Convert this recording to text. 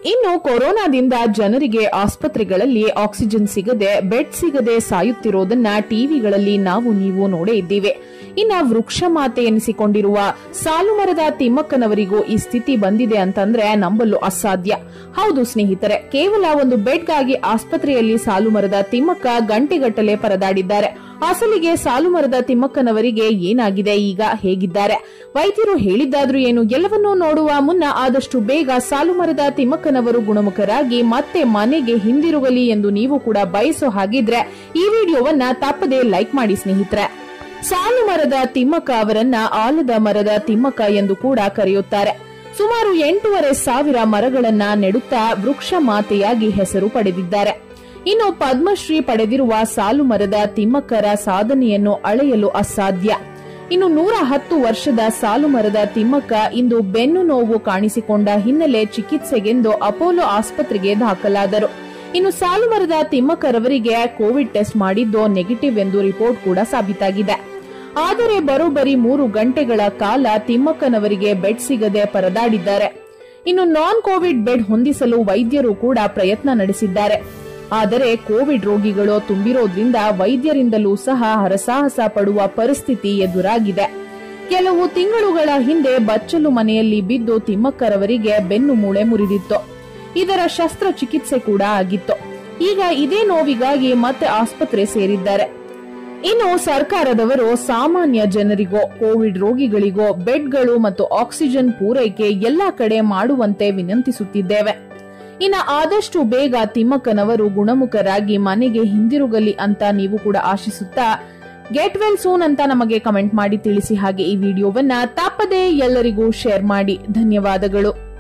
ಇನ್ನು ಕೊರೋನಾದಿಂದ ಜನರಿಗೆ ಆಸ್ಪತ್ರೆಗಳಲ್ಲಿ ಆಕ್ಸಿಜನ್ ಸಿಗದೆ ಬೆಡ್ ಸಿಗದೆ ಸಾಯುತ್ತಿರೋದನ್ನ ಟಿವಿಗಳಲ್ಲಿ ನಾವು ನೀವು ನೋಡೇ ಇದ್ದೀವಿ ಇನ್ನ ವೃಕ್ಷ ಮಾತೆ ಎನಿಸಿಕೊಂಡಿರುವ ಸಾಲುಮರದ ತಿಮ್ಮಕ್ಕನವರಿಗೂ ಈ ಸ್ಥಿತಿ ಬಂದಿದೆ ಅಂತಂದ್ರೆ ನಂಬಲು ಅಸಾಧ್ಯ ಹೌದು ಸ್ನೇಹಿತರೆ ಕೇವಲ ಒಂದು ಬೆಡ್ಗಾಗಿ ಆಸ್ಪತ್ರೆಯಲ್ಲಿ ಸಾಲುಮರದ ತಿಮ್ಮಕ್ಕ ಗಂಟೆಗಟ್ಟಲೆ ಪರದಾಡಿದ್ದಾರೆ ಅಸಲಿಗೆ ಸಾಲುಮರದ ತಿಮ್ಮಕ್ಕನವರಿಗೆ ಏನಾಗಿದೆ ಈಗ ಹೇಗಿದ್ದಾರೆ ವೈದ್ಯರು ಹೇಳಿದ್ದಾದ್ರೂ ಏನು ಎಲ್ಲವನ್ನೂ ನೋಡುವ ಮುನ್ನ ಆದಷ್ಟು ಬೇಗ ಸಾಲುಮರದ ತಿಮ್ಮಕ್ಕನವರು ಗುಣಮುಖರಾಗಿ ಮತ್ತೆ ಮನೆಗೆ ಹಿಂದಿರುಗಲಿ ಎಂದು ನೀವು ಕೂಡ ಬಯಸೋ ಹಾಗಿದ್ರೆ ಈ ವಿಡಿಯೋವನ್ನ ತಪ್ಪದೆ ಲೈಕ್ ಮಾಡಿ ಸ್ನೇಹಿತರೆ ಸಾಲು ಮರದ ತಿಮ್ಮಕ್ಕ ಅವರನ್ನ ಆಲದ ಮರದ ತಿಮ್ಮಕ್ಕ ಎಂದು ಕೂಡ ಕರೆಯುತ್ತಾರೆ ಸುಮಾರು ಎಂಟೂವರೆ ಸಾವಿರ ಮರಗಳನ್ನ ನೆಡುತ್ತಾ ವೃಕ್ಷ ಮಾತೆಯಾಗಿ ಹೆಸರು ಪಡೆದಿದ್ದಾರೆ ಇನ್ನು ಪದ್ಮಶ್ರೀ ಪಡೆದಿರುವ ಸಾಲು ಮರದ ತಿಮ್ಮಕ್ಕರ ಸಾಧನೆಯನ್ನು ಅಳೆಯಲು ಅಸಾಧ್ಯ ಇನ್ನು ನೂರ ಹತ್ತು ವರ್ಷದ ಸಾಲು ಮರದ ತಿಮ್ಮಕ್ಕ ಇಂದು ಬೆನ್ನು ನೋವು ಕಾಣಿಸಿಕೊಂಡ ಹಿನ್ನೆಲೆ ಚಿಕಿತ್ಸೆಗೆಂದು ಅಪೋಲೋ ಆಸ್ಪತ್ರೆಗೆ ದಾಖಲಾದರು ಇನ್ನು ಸಾಲು ಮರದ ತಿಮ್ಮಕ್ಕರವರಿಗೆ ಕೋವಿಡ್ ಟೆಸ್ಟ್ ಮಾಡಿದ್ದು ನೆಗೆಟಿವ್ ಎಂದು ರಿಪೋರ್ಟ್ ಕೂಡ ಸಾಬೀತಾಗಿದೆ ಆದರೆ ಬರೋಬ್ಬರಿ ಮೂರು ಗಂಟೆಗಳ ಕಾಲ ತಿಮ್ಮಕ್ಕನವರಿಗೆ ಬೆಡ್ ಸಿಗದೆ ಪರದಾಡಿದ್ದಾರೆ ಇನ್ನು ನಾನ್ ಕೋವಿಡ್ ಬೆಡ್ ಹೊಂದಿಸಲು ವೈದ್ಯರು ಕೂಡ ಪ್ರಯತ್ನ ನಡೆಸಿದ್ದಾರೆ ಆದರೆ ಕೋವಿಡ್ ರೋಗಿಗಳು ತುಂಬಿರೋದ್ರಿಂದ ವೈದ್ಯರಿಂದಲೂ ಸಹ ಹರಸಾಹಸ ಪಡುವ ಪರಿಸ್ಥಿತಿ ಎದುರಾಗಿದೆ ಕೆಲವು ತಿಂಗಳುಗಳ ಹಿಂದೆ ಬಚ್ಚಲು ಮನೆಯಲ್ಲಿ ಬಿದ್ದು ತಿಮ್ಮಕ್ಕರವರಿಗೆ ಬೆನ್ನು ಮೂಳೆ ಮುರಿದಿತ್ತು ಇದರ ಶಸ್ತ್ರಚಿಕಿತ್ಸೆ ಕೂಡ ಆಗಿತ್ತು ಈಗ ಇದೇ ನೋವಿಗಾಗಿ ಮತ್ತೆ ಆಸ್ಪತ್ರೆ ಸೇರಿದ್ದಾರೆ ಇನ್ನು ಸರ್ಕಾರದವರು ಸಾಮಾನ್ಯ ಜನರಿಗೋ ಕೋವಿಡ್ ರೋಗಿಗಳಿಗೋ ಬೆಡ್ಗಳು ಮತ್ತು ಆಕ್ಸಿಜನ್ ಪೂರೈಕೆ ಎಲ್ಲಾ ಕಡೆ ಮಾಡುವಂತೆ ವಿನಂತಿಸುತ್ತಿದ್ದೇವೆ ಇನ್ನ ಆದಷ್ಟು ಬೇಗ ತಿಮ್ಮಕ್ಕನವರು ಗುಣಮುಖರಾಗಿ ಮನೆಗೆ ಹಿಂದಿರುಗಲಿ ಅಂತ ನೀವು ಕೂಡ ಆಶಿಸುತ್ತಾ ಗೆಟ್ ವೆಲ್ ಸೂನ್ ಅಂತ ನಮಗೆ ಕಮೆಂಟ್ ಮಾಡಿ ತಿಳಿಸಿ ಹಾಗೆ ಈ ವಿಡಿಯೋವನ್ನ ತಪ್ಪದೇ ಎಲ್ಲರಿಗೂ ಶೇರ್ ಮಾಡಿ ಧನ್ಯವಾದಗಳು